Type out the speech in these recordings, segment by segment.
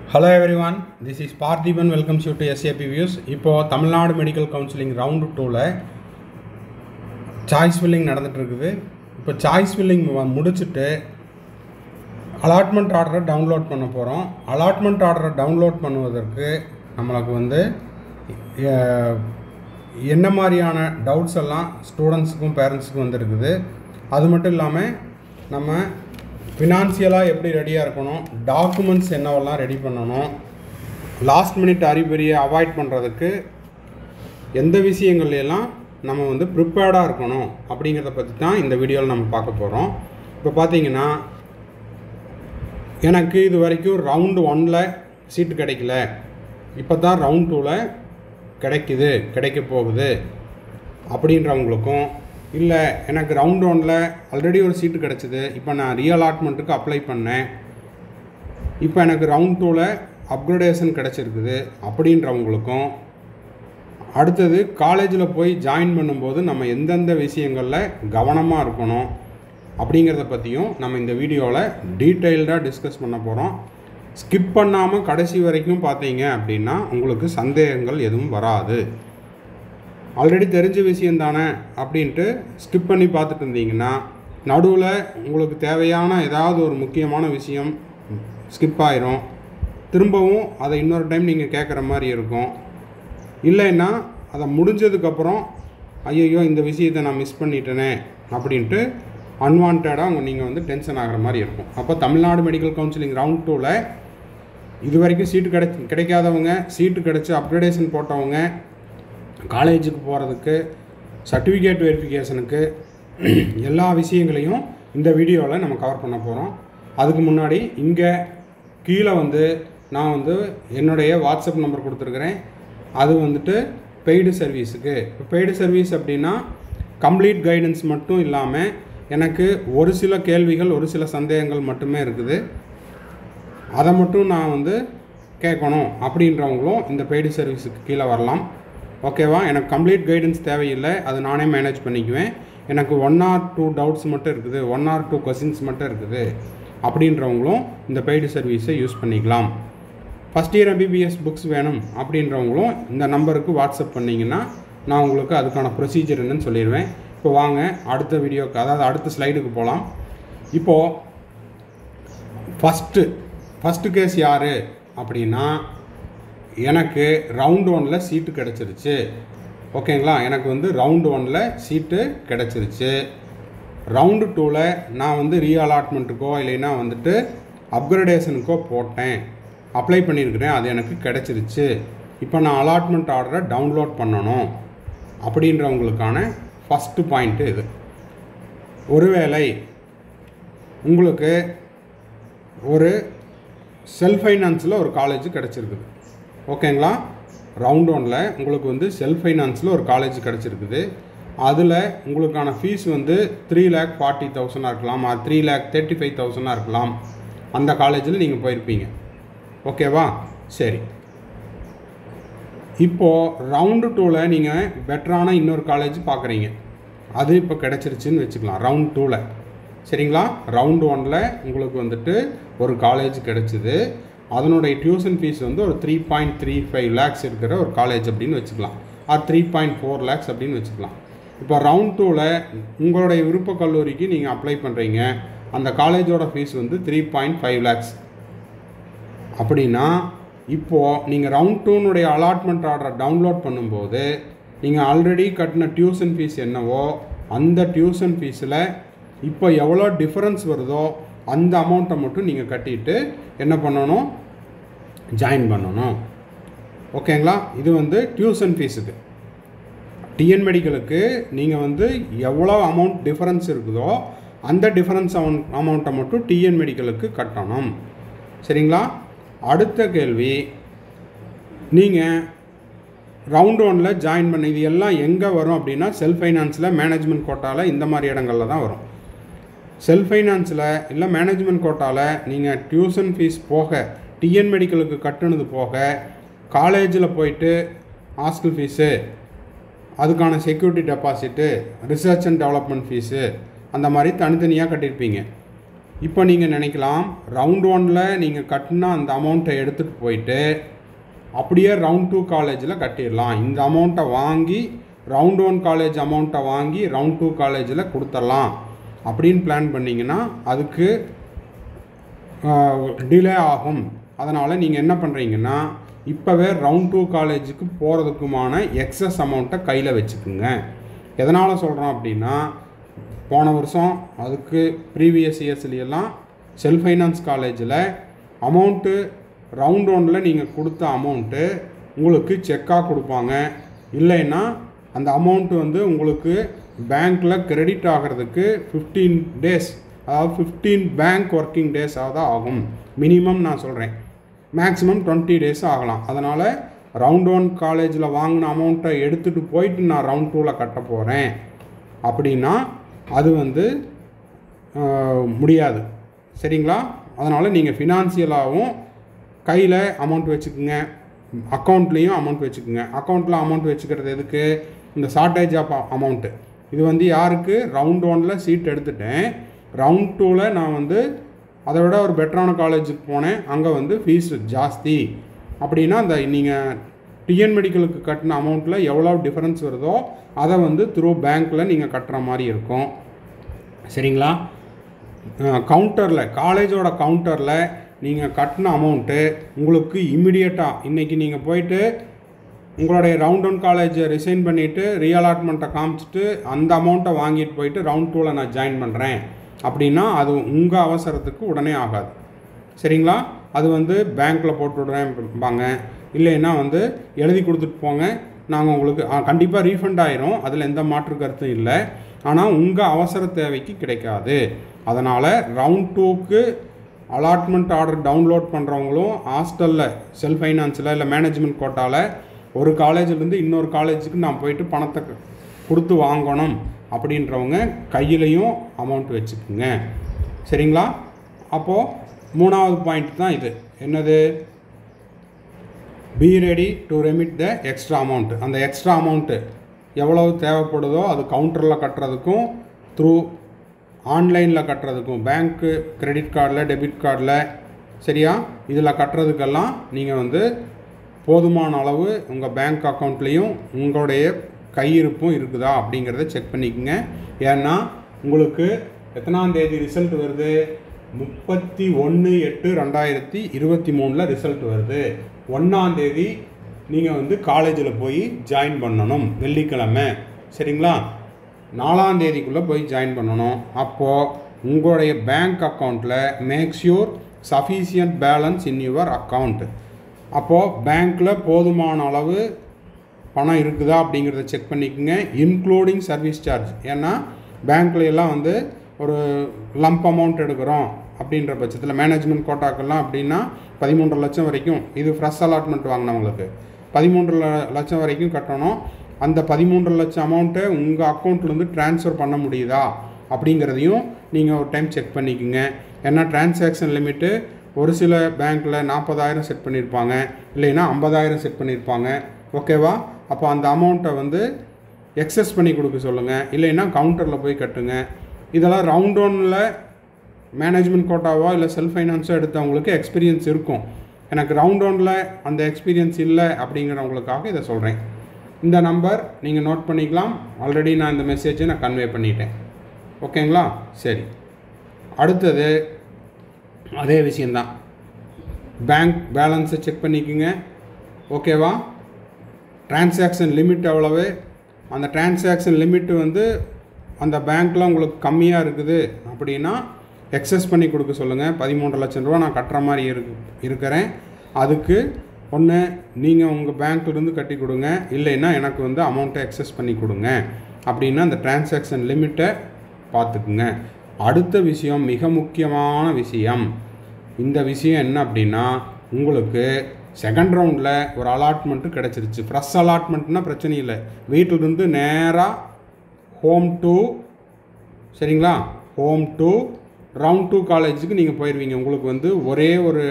hello everyone this is Parthiban welcomes you to SAP views இப்போது Tamil Nadu medical counselling round டூவில் choice filling நடந்துட்டு இருக்குது இப்போ சாய்ஸ் ஃபில்லிங் முடிச்சுட்டு அலாட்மெண்ட் ஆர்டரை டவுன்லோட் பண்ண போகிறோம் அலாட்மெண்ட் ஆர்டரை டவுன்லோட் பண்ணுவதற்கு நம்மளுக்கு வந்து அஹ், என்ன மாதிரியான டவுட்ஸ் எல்லாம் ஸ்டூடெண்ட்ஸுக்கும் பேரண்ட்ஸுக்கும் வந்துருக்குது அது மட்டும் இல்லாமல் நம்ம ஃபினான்சியலாக எப்படி ரெடியாக இருக்கணும் டாக்குமெண்ட்ஸ் என்னவெல்லாம் ரெடி பண்ணணும் லாஸ்ட் மினிட் அறிபறியை அவாய்ட் பண்ணுறதுக்கு எந்த விஷயங்கள்ல எல்லாம் நம்ம வந்து ப்ரிப்பேர்டாக இருக்கணும் அப்படிங்கிறத பற்றி தான் இந்த வீடியோவில் நம்ம பார்க்க போகிறோம் இப்போ பார்த்தீங்கன்னா எனக்கு இது வரைக்கும் ரவுண்டு ஒனில் சீட்டு கிடைக்கல இப்போ தான் ரவுண்ட் டூவில் கிடைக்குது கிடைக்க போகுது அப்படின்றவங்களுக்கும் இல்லை எனக்கு ரவுண்ட் ஒனில் ஆல்ரெடி ஒரு சீட்டு கிடச்சிது இப்போ நான் ரீஅலாட்மெண்ட்டுக்கு அப்ளை பண்ணேன் இப்போ எனக்கு ரவுண்ட் டூவில் அப்கிரேடேஷன் கிடச்சிருக்குது அப்படின்றவங்களுக்கும் அடுத்தது காலேஜில் போய் ஜாயின் பண்ணும்போது நம்ம எந்தெந்த விஷயங்களில் கவனமாக இருக்கணும் அப்படிங்கிறத பற்றியும் நம்ம இந்த வீடியோவில் டீட்டெயில்டாக டிஸ்கஸ் பண்ண போகிறோம் ஸ்கிப் பண்ணாமல் கடைசி வரைக்கும் பார்த்தீங்க அப்படின்னா உங்களுக்கு சந்தேகங்கள் எதுவும் வராது ஆல்ரெடி தெரிஞ்ச விஷயம் தானே அப்படின்ட்டு ஸ்கிப் பண்ணி பார்த்துட்டு இருந்தீங்கன்னா நடுவில் உங்களுக்கு தேவையான ஏதாவது ஒரு முக்கியமான விஷயம் ஸ்கிப் ஆயிரும் திரும்பவும் அதை இன்னொரு டைம் நீங்கள் கேட்குற மாதிரி இருக்கும் இல்லைன்னா அதை முடிஞ்சதுக்கப்புறம் ஐயையோ இந்த விஷயத்தை நான் மிஸ் பண்ணிட்டேனே அப்படின்ட்டு அன்வான்டாக அவங்க நீங்கள் வந்து டென்ஷன் ஆகிற மாதிரி இருக்கும் அப்போ தமிழ்நாடு மெடிக்கல் கவுன்சிலிங் ரவுண்ட் டூவில் இது வரைக்கும் சீட்டு கிடை கிடைக்காதவங்க சீட்டு கிடச்சி அப்கிரேடேஷன் போட்டவங்க காலேஜுக்கு போகிறதுக்கு சர்டிஃபிகேட் வெரிஃபிகேஷனுக்கு எல்லா விஷயங்களையும் இந்த வீடியோவில் நம்ம கவர் பண்ண போகிறோம் அதுக்கு முன்னாடி இங்கே கீழே வந்து நான் வந்து என்னுடைய வாட்ஸ்அப் நம்பர் கொடுத்துருக்குறேன் அது வந்துட்டு பெய்டு சர்வீஸுக்கு இப்போ பெய்டு சர்வீஸ் அப்படின்னா கம்ப்ளீட் கைடன்ஸ் மட்டும் இல்லாமல் எனக்கு ஒரு சில கேள்விகள் ஒரு சில சந்தேகங்கள் மட்டுமே இருக்குது அதை மட்டும் நான் வந்து கேட்கணும் அப்படின்றவங்களும் இந்த பெய்டு சர்வீஸுக்கு கீழே வரலாம் ஓகேவா எனக்கு கம்ப்ளீட் கைடன்ஸ் தேவையில்லை அது நானே மேனேஜ் பண்ணிக்குவேன் எனக்கு ஒன் ஆர் டூ டவுட்ஸ் மட்டும் இருக்குது ஒன் ஆர் டூ கொஸ்டின்ஸ் மட்டும் இருக்குது அப்படின்றவங்களும் இந்த பெய்டு சர்வீஸை யூஸ் பண்ணிக்கலாம் ஃபஸ்ட் இயர் எம்பிபிஎஸ் புக்ஸ் வேணும் அப்படின்றவங்களும் இந்த நம்பருக்கு வாட்ஸ்அப் பண்ணிங்கன்னா நான் உங்களுக்கு அதுக்கான ப்ரொசீஜர் என்னன்னு சொல்லிடுவேன் இப்போ வாங்க அடுத்த வீடியோக்கு அதாவது அடுத்த ஸ்லைடுக்கு போகலாம் இப்போது ஃபஸ்ட்டு ஃபஸ்ட்டு கேஸ் யார் அப்படின்னா எனக்கு ரவுண்ட் ஒனில் சீட்டு கிடச்சிருச்சு ஓகேங்களா எனக்கு வந்து ரவுண்டு ஒனில் சீட்டு கிடச்சிருச்சு ரவுண்டு டூவில் நான் வந்து ரீஅலாட்மெண்ட்டுக்கோ இல்லைன்னா வந்துட்டு அப்கிரேடேஷனுக்கோ போட்டேன் அப்ளை பண்ணியிருக்கிறேன் அது எனக்கு கிடச்சிருச்சு இப்போ நான் அலாட்மெண்ட் ஆர்டரை டவுன்லோட் பண்ணணும் அப்படின்றவங்களுக்கான ஃபஸ்ட்டு பாயிண்ட்டு இது ஒருவேளை உங்களுக்கு ஒரு செல்ஃப் ஃபைனான்ஸில் ஒரு காலேஜ் கிடச்சிருக்குது ஓகேங்களா ரவுண்ட் ஒனில் உங்களுக்கு வந்து செல்ஃப் ஃபைனான்ஸில் ஒரு காலேஜ் கிடச்சிருக்குது அதில் உங்களுக்கான ஃபீஸ் வந்து த்ரீ லேக் ஃபார்ட்டி தௌசண்டாக இருக்கலாம் அது த்ரீ லேக் தேர்ட்டி ஃபைவ் தௌசண்டாக இருக்கலாம் அந்த காலேஜில் நீங்கள் போயிருப்பீங்க ஓகேவா சரி இப்போது ரவுண்டு டூவில் நீங்கள் பெட்டரான இன்னொரு காலேஜ் பார்க்குறீங்க அது இப்போ கிடச்சிருச்சுன்னு வச்சுக்கலாம் ரவுண்ட் டூவில் சரிங்களா ரவுண்ட் ஒனில் உங்களுக்கு வந்துட்டு ஒரு காலேஜ் கிடச்சிது அதனுடைய டியூஷன் ஃபீஸ் வந்து ஒரு three point three five lakhs இருக்கிற ஒரு காலேஜ் அப்படின்னு வச்சுக்கலாம் அது த்ரீ பாயிண்ட் ஃபோர் லேக்ஸ் அப்படின்னு வச்சுக்கலாம் இப்போ ரவுண்ட் டூவில் உங்களுடைய விருப்ப கல்லூரிக்கு நீங்கள் அப்ளை பண்ணுறீங்க அந்த காலேஜோட ஃபீஸ் வந்து த்ரீ பாயிண்ட் ஃபைவ் லேக்ஸ் அப்படின்னா இப்போது நீங்கள் ரவுண்ட் டூனுடைய அலாட்மெண்ட் ஆர்டரை டவுன்லோட் பண்ணும்போது நீங்கள் ஆல்ரெடி கட்டின டியூஷன் ஃபீஸ் என்னவோ அந்த டியூஷன் ஃபீஸில் இப்போ எவ்வளோ டிஃபரன்ஸ் வருதோ அந்த அமௌண்ட்டை மட்டும் நீங்கள் கட்டிட்டு என்ன பண்ணணும் ஜாயின் பண்ணணும் ஓகேங்களா இது வந்து டியூஷன் ஃபீஸுக்கு டிஎன் மெடிக்கலுக்கு நீங்கள் வந்து எவ்வளோ அமௌண்ட் டிஃபரன்ஸ் இருக்குதோ அந்த டிஃபரன்ஸ் அமௌண்ட் அமௌண்ட்டை மட்டும் டிஎன் மெடிக்கலுக்கு கட்டணும் சரிங்களா அடுத்த கேள்வி நீங்கள் ரவுண்ட் ஒனில் ஜாயின் பண்ண இது எல்லாம் எங்கே வரும் அப்படின்னா செல்ஃப் ஃபைனான்ஸில் மேனேஜ்மெண்ட் கோட்டாவில் இந்த மாதிரி இடங்களில் தான் வரும் செல்ஃப் ஃபைனான்ஸில் இல்லை மேனேஜ்மெண்ட் கோட்டாவில் நீங்கள் டியூஷன் ஃபீஸ் போக டிஎன் மெடிக்கலுக்கு கட்டுனது போக காலேஜில் போயிட்டு ஹாஸ்டல் ஃபீஸு அதுக்கான security deposit research and development fees அந்த மாதிரி தனித்தனியாக கட்டியிருப்பீங்க இப்போ நீங்கள் நினைக்கலாம் ரவுண்ட் ஒனில் நீங்கள் கட்டின அந்த அமௌண்ட்டை எடுத்துகிட்டு போயிட்டு அப்படியே ரவுண்ட் டூ காலேஜில் கட்டிடலாம் இந்த அமௌண்ட்டை வாங்கி ரவுண்ட் ஒன் காலேஜ் அமௌண்ட்டை வாங்கி ரவுண்ட் டூ காலேஜில் கொடுத்துடலாம் அப்படின்னு பிளான் பண்ணிங்கன்னா அதுக்கு டிலே ஆகும் அதனால் நீங்கள் என்ன பண்ணுறீங்கன்னா இப்போவே ரவுண்ட் டூ காலேஜுக்கு போகிறதுக்குமான எக்ஸஸ் அமௌண்ட்டை கையில் வச்சுக்குங்க எதனால் சொல்கிறோம் அப்படின்னா போன வருஷம் அதுக்கு ப்ரீவியஸ் இயர்ஸ்லையெல்லாம் செல்ஃப் ஃபைனான்ஸ் காலேஜில் அமௌண்ட்டு ரவுண்ட் ஒனில் நீங்கள் கொடுத்த அமௌண்ட்டு உங்களுக்கு செக்காக கொடுப்பாங்க இல்லைன்னா அந்த அமௌண்ட்டு வந்து உங்களுக்கு பேங்க்கில் கிரெடிட் ஆகிறதுக்கு ஃபிஃப்டீன் டேஸ் அதாவது ஃபிஃப்டீன் பேங்க் ஒர்க்கிங் டேஸ் தான் ஆகும் மினிமம் நான் சொல்கிறேன் மேக்ஸிமம் டுவெண்ட்டி டேஸ் ஆகலாம் அதனால் ரவுண்ட் ஒன் காலேஜில் வாங்கின அமௌண்ட்டை எடுத்துகிட்டு போயிட்டு நான் ரவுண்ட் டூவில் கட்ட போகிறேன் அப்படின்னா அது வந்து ஆஹ், முடியாது சரிங்களா அதனால் நீங்கள் ஃபினான்சியலாகவும் கையில் அமௌண்ட் வச்சுக்கோங்க அக்கௌண்ட்லேயும் அமௌண்ட் வச்சுக்கோங்க அக்கௌண்ட்டில் அமௌண்ட் வச்சுக்கிறது எதுக்கு இந்த ஷார்ட்டேஜ் ஆஃப் அமௌண்ட்டு இது வந்து யாருக்கு ரவுண்ட் ஒனில் சீட் எடுத்துட்டேன் ரவுண்ட் டூவில் நான் வந்து அதை விட ஒரு பெட்டரான காலேஜுக்கு போனேன் அங்கே வந்து ஃபீஸ் ஜாஸ்தி அப்படின்னா அந்த நீங்கள் டிஎன் மெடிக்கலுக்கு கட்டின அமௌண்ட்டில் எவ்வளோ டிஃபரன்ஸ் வருதோ அதை வந்து த்ரூ பேங்க்கில் நீங்கள் கட்டுற மாதிரி இருக்கும் சரிங்களா கவுண்டரில் காலேஜோட கவுண்டரில் நீங்கள் கட்டின அமௌண்ட்டு உங்களுக்கு இம்மிடியட்டாக இன்றைக்கி நீங்கள் போயிட்டு உங்களுடைய ரவுண்ட் ஒன் காலேஜை ரிசைன் பண்ணிவிட்டு ரீஅலாட்மெண்ட்டை காமிச்சிட்டு அந்த அமௌண்ட்டை வாங்கிட்டு போயிட்டு ரவுண்ட் டூவில் நான் ஜாயின் பண்ணுறேன் அப்படின்னா அது உங்கள் அவசரத்துக்கு உடனே ஆகாது சரிங்களா அது வந்து பேங்க்கில் போட்டு விடுறேன்பாங்க இல்லைன்னா வந்து எழுதி கொடுத்துட்டு போங்க நாங்கள் உங்களுக்கு கண்டிப்பாக ரீஃபண்ட் ஆயிரும் அதில் எந்த மாற்று கருத்தும் இல்லை ஆனால் உங்கள் அவசர தேவைக்கு கிடைக்காது அதனால் ரவுண்ட் டூக்கு அலாட்மெண்ட் ஆர்டர் டவுன்லோட் பண்ணுறவங்களும் ஹாஸ்டலில் செல்ஃப் ஃபைனான்ஸில் இல்லை மேனேஜ்மெண்ட் கோட்டாவில் ஒரு காலேஜ்லேருந்து இன்னொரு காலேஜுக்கு நான் போயிட்டு பணத்தை க- கொடுத்து வாங்கணும் அப்படின்றவங்க கையிலையும் அமௌண்ட் வச்சுக்குங்க சரிங்களா அப்போது மூணாவது பாயிண்ட் தான் இது என்னது be ready to remit the extra amount அந்த எக்ஸ்ட்ரா அமௌண்ட்டு எவ்வளவு தேவைப்படுதோ அது கவுண்டரில் கட்டுறதுக்கும் த்ரூ ஆன்லைனில் கட்டுறதுக்கும் பேங்க்கு கிரெடிட் கார்டில் டெபிட் கார்டில் சரியா இதில் கட்டுறதுக்கெல்லாம் நீங்கள் வந்து போதுமான அளவு உங்கள் பேங்க் அக்கௌண்ட்லேயும் உங்களுடைய கையிருப்பும் இருக்குதா அப்படிங்கிறத செக் பண்ணிக்கோங்க ஏன்னா உங்களுக்கு எத்தனாம் தேதி ரிசல்ட் வருது முப்பத்தி ஒன்று எட்டு ரெண்டாயிரத்தி இருபத்தி மூணில் ரிசல்ட் வருது ஒன்றாம் தேதி நீங்கள் வந்து காலேஜில் போய் ஜாயின் பண்ணணும் வெள்ளிக்கிழமை சரிங்களா நாலாம் தேதிக்குள்ளே போய் ஜாயின் பண்ணணும் அப்போது உங்களுடைய பேங்க் அக்கௌண்ட்டில் make sure sufficient balance in your account அப்போது பேங்க்கில் போதுமான அளவு பணம் இருக்குதா அப்படிங்கிறத செக் பண்ணிக்கோங்க இன்க்ளூடிங் சர்வீஸ் சார்ஜ் ஏன்னா பேங்க்ல எல்லாம் வந்து ஒரு லம்ப் அமௌண்ட் எடுக்கிறோம் அப்படின்ற பட்சத்தில் மேனேஜ்மெண்ட் கோட்டாக்கெல்லாம் அப்படின்னா பதிமூன்றரை லட்சம் வரைக்கும் இது ஃப்ரெஷ் அலாட்மெண்ட் வாங்கினவங்களுக்கு பதிமூன்று ல- லட்சம் வரைக்கும் கட்டணும் அந்த பதிமூன்று லட்சம் அமௌண்ட்டை உங்கள் அக்கௌண்ட்லேருந்து ட்ரான்ஸ்ஃபர் பண்ண முடியுதா அப்படிங்கிறதையும் நீங்கள் ஒரு டைம் செக் பண்ணிக்கோங்க ஏன்னா டிரான்சாக்ஷன் லிமிட்டு ஒரு சில பேங்க்கில் நாற்பதாயிரம் செட் பண்ணியிருப்பாங்க இல்லைன்னா ஐம்பதாயிரம் செட் பண்ணியிருப்பாங்க ஓகேவா அப்போ அந்த அமௌண்ட்டை வந்து எக்ஸஸ் பண்ணி கொடுக்க சொல்லுங்கள் இல்லைன்னா கவுண்டரில் போய் கட்டுங்க இதெல்லாம் ரவுண்ட் ஒன்னில் மேனேஜ்மெண்ட் கோட்டாவோ இல்லை செல்ஃப் ஃபைனான்ஸோ எடுத்தவங்களுக்கு எக்ஸ்பீரியன்ஸ் இருக்கும் எனக்கு ரவுண்ட் ஒனில் அந்த எக்ஸ்பீரியன்ஸ் இல்லை அப்படிங்கிறவங்களுக்காக இதை சொல்கிறேன் இந்த நம்பர் நீங்கள் நோட் பண்ணிக்கலாம் ஆல்ரெடி நான் இந்த மெசேஜை நான் கன்வே பண்ணிட்டேன் ஓகேங்களா சரி அடுத்தது அதே விஷயந்தான் பேங்க் பேலன்ஸை செக் பண்ணிக்கோங்க ஓகேவா டிரான்சாக்ஷன் லிமிட் எவ்வளவு அந்த டிரான்சாக்ஷன் லிமிட் வந்து அந்த பேங்க்கில் உங்களுக்கு கம்மியாக இருக்குது அப்படின்னா எக்ஸஸ் பண்ணி கொடுக்க சொல்லுங்கள் பதிமூன்று லட்சம் ரூபா நான் கட்டுற மாதிரி இருக்கு இருக்கிறேன் அதுக்கு ஒன்று நீங்கள் உங்கள் பேங்க்லேருந்து கட்டி கொடுங்க இல்லைன்னா எனக்கு வந்து அமௌண்ட்டை எக்ஸஸ் பண்ணி கொடுங்க அப்படின்னா அந்த டிரான்சாக்ஷன் லிமிட்டை பார்த்துக்குங்க அடுத்த விஷயம் மிக முக்கியமான விஷயம் இந்த விஷயம் என்ன அப்படின்னா உங்களுக்கு செகண்ட் ரவுண்டில் ஒரு அலாட்மெண்ட்டு கிடச்சிருச்சு ஃப்ரெஷ் அலாட்மெண்ட்னா பிரச்சனை இல்லை வீட்டிலிருந்து நேராக ஹோம் டு சரிங்களா ஹோம் டு ரவுண்ட் டூ காலேஜுக்கு நீங்கள் போயிடுவீங்க உங்களுக்கு வந்து ஒரே ஒரு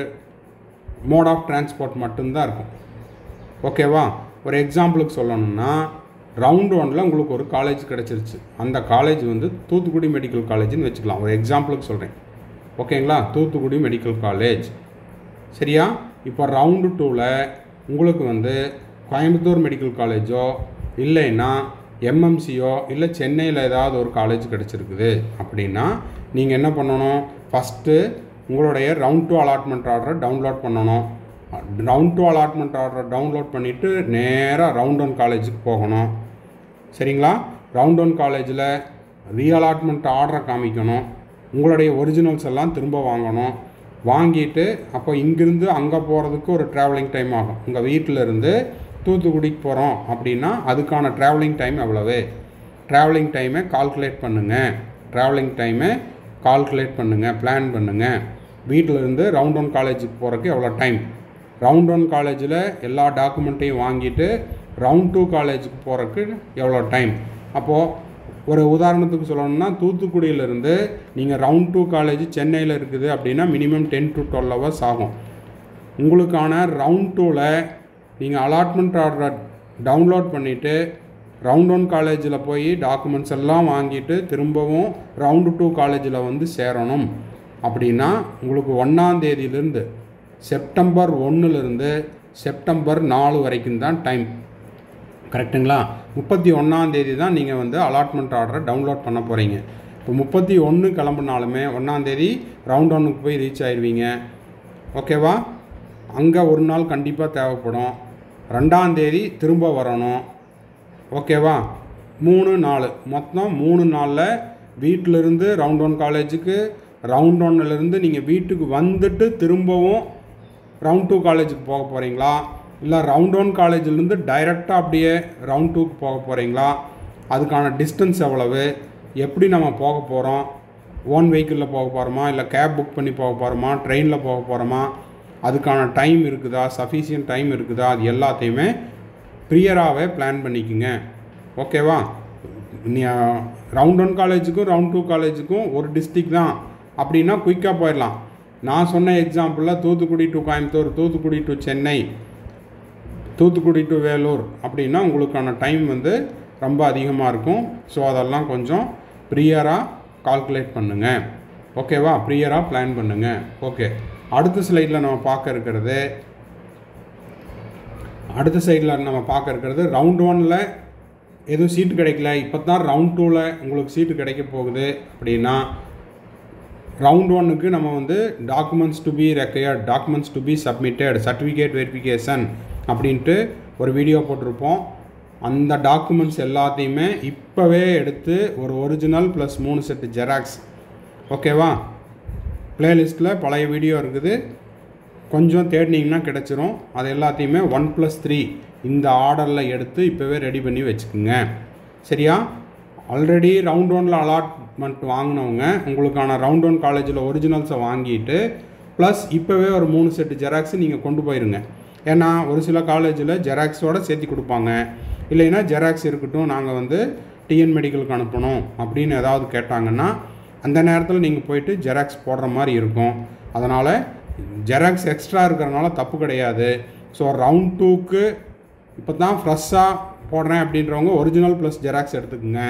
மோட் ஆஃப் டிரான்ஸ்போர்ட் மட்டும்தான் இருக்கும் ஓகேவா ஒரு எக்ஸாம்பிளுக்கு சொல்லணும்னா ரவுண்ட் ஒனில் உங்களுக்கு ஒரு காலேஜ் கிடச்சிருச்சு அந்த காலேஜ் வந்து தூத்துக்குடி மெடிக்கல் காலேஜ்னு வச்சுக்கலாம் ஒரு எக்ஸாம்பிளுக்கு சொல்கிறேன் ஓகேங்களா தூத்துக்குடி மெடிக்கல் காலேஜ் சரியா இப்போ ரவுண்டு டூவில் உங்களுக்கு வந்து கோயம்புத்தூர் மெடிக்கல் காலேஜோ இல்லைன்னா எம்எம்சியோ இல்லை சென்னையில் ஏதாவது ஒரு காலேஜ் கிடச்சிருக்குது அப்படின்னா நீங்கள் என்ன பண்ணணும் ஃபஸ்ட்டு உங்களுடைய ரவுண்ட் டூ அலாட்மெண்ட் ஆர்டரை டவுன்லோட் பண்ணணும் ரவுண்ட் டூ அலாட்மெண்ட் ஆர்டரை டவுன்லோட் பண்ணிவிட்டு நேராக ரவுண்ட் ஒன் காலேஜுக்கு போகணும் சரிங்களா ரவுண்ட் ஒன் காலேஜில் ரீஅலாட்மெண்ட் ஆர்டரை காமிக்கணும் உங்களுடைய ஒரிஜினல்ஸ் எல்லாம் திரும்ப வாங்கணும் வாங்கிட்டு அப்போ இங்கிருந்து அங்கே போகிறதுக்கு ஒரு ட்ராவலிங் டைம் ஆகும் உங்கள் வீட்டில் இருந்து தூத்துக்குடிக்கு போகிறோம் அப்படின்னா அதுக்கான ட்ராவலிங் டைம் எவ்வளவு ட்ராவலிங் டைமை கால்குலேட் பண்ணுங்கள் ட்ராவலிங் டைமை கால்குலேட் பண்ணுங்கள் பிளான் பண்ணுங்கள் வீட்டில் இருந்து ரவுண்ட் ஒன் காலேஜுக்கு போகிறதுக்கு எவ்வளோ டைம் ரவுண்ட் ஒன் காலேஜில் எல்லா டாக்குமெண்ட்டையும் வாங்கிட்டு ரவுண்ட் டூ காலேஜுக்கு போகிறதுக்கு எவ்வளோ டைம் அப்போது ஒரு உதாரணத்துக்கு சொல்லணும்னா தூத்துக்குடியிலேருந்து நீங்கள் ரவுண்ட் டூ காலேஜ் சென்னையில் இருக்குது அப்படின்னா minimum ten to twelve hours ஆகும் உங்களுக்கான ரவுண்ட் டூவில் நீங்கள் அலாட்மெண்ட் ஆர்டரை டவுன்லோட் பண்ணிவிட்டு ரவுண்ட் ஒன் காலேஜில் போய் டாக்குமெண்ட்ஸ் எல்லாம் வாங்கிட்டு திரும்பவும் ரவுண்டு டூ காலேஜில் வந்து சேரணும் அப்படின்னா உங்களுக்கு ஒன்றாந்தேதியிலேருந்து செப்டம்பர் ஒன்றுலேருந்து செப்டம்பர் நாலு வரைக்கும் தான் டைம் கரெக்டுங்களா முப்பத்தி ஒன்றாந்தேதி தான் நீங்கள் வந்து அலாட்மெண்ட் ஆர்டரை டவுன்லோட் பண்ண போகிறீங்க இப்போ முப்பத்தி ஒன்று கிளம்புனாலுமே ஒன்றாந்தேதி ரவுண்ட் ஒன்னுக்கு போய் ரீச் ஆயிடுவீங்க ஓகேவா அங்கே ஒரு நாள் கண்டிப்பாக தேவைப்படும் ரெண்டாந்தேதி திரும்ப வரணும் ஓகேவா மூணு நாலு மொத்தம் மூணு நாளில் வீட்டிலிருந்து ரவுண்ட் ஒன் காலேஜுக்கு ரவுண்ட் ஒன்னிலேருந்து நீங்கள் வீட்டுக்கு வந்துட்டு திரும்பவும் ரவுண்ட் டூ காலேஜுக்கு போக போகிறீங்களா இல்லை ரவுண்ட் ஒன் காலேஜ்லேருந்து டைரெக்டாக அப்படியே ரவுண்ட் டூக்கு போக போகிறீங்களா அதுக்கான டிஸ்டன்ஸ் எவ்வளவு எப்படி நம்ம போக போகிறோம் ஓன் வெஹிக்கிளில் போக போகிறோமா இல்லை கேப் புக் பண்ணி போக போகிறோமா ட்ரெயினில் போக போகிறோமா அதுக்கான டைம் இருக்குதா சஃபிஷியன்ட் டைம் இருக்குதா அது எல்லாத்தையுமே ப்ரியராகவே பிளான் பண்ணிக்கோங்க ஓகேவா நீ ரவுண்ட் ஒன் காலேஜுக்கும் ரவுண்ட் டூ காலேஜுக்கும் ஒரு டிஸ்ட்ரிக் தான் அப்படின்னா குயிக்காக போயிடலாம் நான் சொன்ன எக்ஸாம்பிளில் Thoothukudi to Coimbatore Thoothukudi to Chennai Thoothukudi to Vellore அப்படின்னா உங்களுக்கான டைம் வந்து ரொம்ப அதிகமாக இருக்கும் ஸோ அதெல்லாம் கொஞ்சம் ப்ரியராக கால்குலேட் பண்ணுங்கள் ஓகேவா ப்ரியராக பிளான் பண்ணுங்கள் ஓகே அடுத்த ஸ்லைடில் நம்ம பார்க்க இருக்கிறது அடுத்த சைடில் நம்ம பார்க்க இருக்கிறது ரவுண்ட் ஒனில் எதுவும் சீட்டு கிடைக்கல இப்போ தான் ரவுண்ட் டூவில் உங்களுக்கு சீட்டு கிடைக்க போகுது அப்படின்னா ரவுண்ட் ஒன்னுக்கு நம்ம வந்து documents to be required documents to be submitted certificate verification அப்படின்ட்டு ஒரு வீடியோ போட்டிருப்போம் அந்த டாக்குமெண்ட்ஸ் எல்லாத்தையுமே இப்போவே எடுத்து ஒரு ஒரிஜினல் ப்ளஸ் மூணு செட்டு ஜெராக்ஸ் ஓகேவா ப்ளேலிஸ்ட்டில் பழைய வீடியோ இருக்குது கொஞ்சம் தேடினீங்கன்னா கிடச்சிரும் அது எல்லாத்தையுமே ஒன் ப்ளஸ் த்ரீ இந்த ஆர்டரில் எடுத்து இப்போவே ரெடி பண்ணி வச்சுக்கோங்க சரியா ஆல்ரெடி ரவுண்ட் ஒனில் அலாட்மெண்ட் வாங்கினவங்க உங்களுக்கான ரவுண்ட் ஒன் காலேஜில் ஒரிஜினல்ஸை வாங்கிட்டு ப்ளஸ் இப்போவே ஒரு மூணு செட்டு ஜெராக்ஸ் நீங்கள் கொண்டு போயிருங்க ஏன்னா ஒரு சில காலேஜில் ஜெராக்ஸோடு சேர்த்து கொடுப்பாங்க இல்லைன்னா ஜெராக்ஸ் இருக்கட்டும் நாங்கள் வந்து டிஎன் மெடிக்கலுக்கு அனுப்பணும் அப்படின்னு ஏதாவது கேட்டாங்கன்னா அந்த நேரத்தில் நீங்கள் போயிட்டு ஜெராக்ஸ் போடுற மாதிரி இருக்கும் அதனால் ஜெராக்ஸ் எக்ஸ்ட்ரா இருக்கிறனால தப்பு கிடையாது ஸோ ரவுண்ட் டூக்கு இப்போ தான் ஃப்ரெஷ்ஷாக போடுறேன் அப்படின்றவங்க ஒரிஜினல் ப்ளஸ் ஜெராக்ஸ் எடுத்துக்கோங்க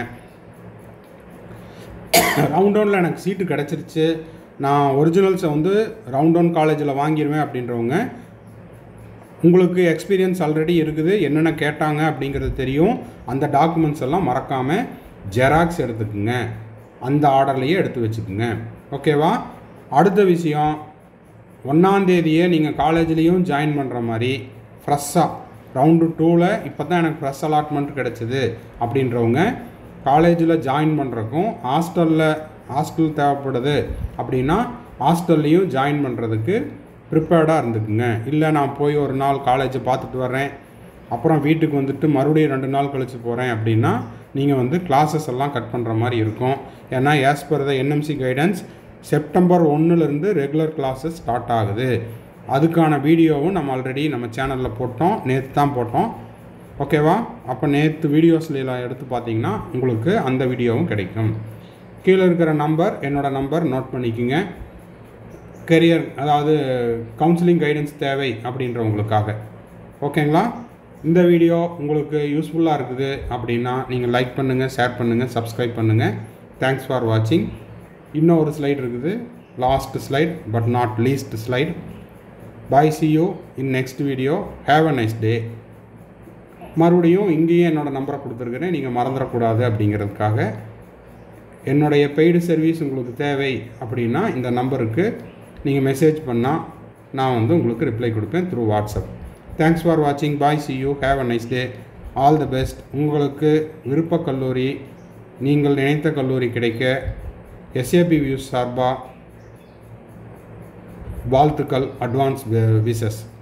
ரவுண்ட் ஒனில் எனக்கு சீட்டு கிடச்சிருச்சு நான் ஒரிஜினல்ஸை வந்து ரவுண்ட் ஒன் காலேஜில் வாங்கிடுவேன் அப்படின்றவங்க உங்களுக்கு எக்ஸ்பீரியன்ஸ் ஆல்ரெடி இருக்குது என்னென்ன கேட்டாங்க அப்படிங்கிறது தெரியும் அந்த டாக்குமெண்ட்ஸ் எல்லாம் மறக்காமல் ஜெராக்ஸ் எடுத்துக்குங்க அந்த ஆர்டர்லேயே எடுத்து வச்சுக்கோங்க ஓகேவா அடுத்த விஷயம் ஒன்றாந்தேதியே நீங்கள் காலேஜ்லேயும் ஜாயின் பண்ணுற மாதிரி ஃப்ரெஷ்ஷாக ரவுண்டு டூவில் இப்போ தான் எனக்கு ஃப்ரெஷ் அலாட்மெண்ட் கிடச்சிது அப்படின்றவங்க காலேஜில் ஜாயின் பண்ணுறக்கும் ஹாஸ்டலில் ஹாஸ்டல் தேவைப்படுது அப்படின்னா ஹாஸ்டல்லையும் ஜாயின் பண்ணுறதுக்கு ப்ரிப்பேர்டாக இருந்துக்குங்க இல்லை நான் போய் ஒரு நாள் காலேஜை பார்த்துட்டு வரேன் அப்புறம் வீட்டுக்கு வந்துட்டு மறுபடியும் ரெண்டு நாள் கழித்து போகிறேன் அப்படின்னா நீங்கள் வந்து கிளாஸஸ் எல்லாம் கட் பண்ணுற மாதிரி இருக்கும் ஏன்னா as per the NMC guidance September ஒன்றுலேருந்து ரெகுலர் கிளாஸஸ் ஸ்டார்ட் ஆகுது அதுக்கான வீடியோவும் நம்ம ஆல்ரெடி நம்ம சேனலில் போட்டோம் நேற்று தான் போட்டோம் ஓகேவா அப்போ நேற்று வீடியோஸில் எடுத்து பார்த்தீங்கன்னா உங்களுக்கு அந்த வீடியோவும் கிடைக்கும் கீழே இருக்கிற நம்பர் என்னோடய நம்பர் நோட் பண்ணிக்கோங்க கெரியர் அதாவது கவுன்சிலிங் கைடன்ஸ் தேவை அப்படின்றவங்களுக்காக ஓகேங்களா இந்த வீடியோ உங்களுக்கு யூஸ்ஃபுல்லாக இருக்குது அப்படின்னா நீங்கள் லைக் பண்ணுங்கள் ஷேர் பண்ணுங்கள் சப்ஸ்கிரைப் பண்ணுங்கள் தேங்க்ஸ் ஃபார் வாட்சிங் இன்னும் ஒரு ஸ்லைட் இருக்குது last slide but not least slide bye see you in next video have a nice day மறுபடியும் இங்கேயும் என்னோடய நம்பரை கொடுத்துருக்குறேன் நீங்கள் மறந்துடக்கூடாது அப்படிங்கிறதுக்காக என்னுடைய பெய்டு சர்வீஸ் உங்களுக்கு தேவை அப்படின்னா இந்த நம்பருக்கு நீங்கள் மெசேஜ் பண்ணால் நான் வந்து உங்களுக்கு ரிப்ளை கொடுப்பேன் த்ரூ வாட்ஸ்அப் தேங்க்ஸ் ஃபார் வாட்சிங் bye see you have a nice day all the best உங்களுக்கு விருப்ப கல்லூரி நீங்கள் நினைத்த கல்லூரி கிடைக்க எஸ்ஏபி வியூஸ் சார்பாக வாழ்த்துக்கள் அட்வான்ஸ் விசஸ்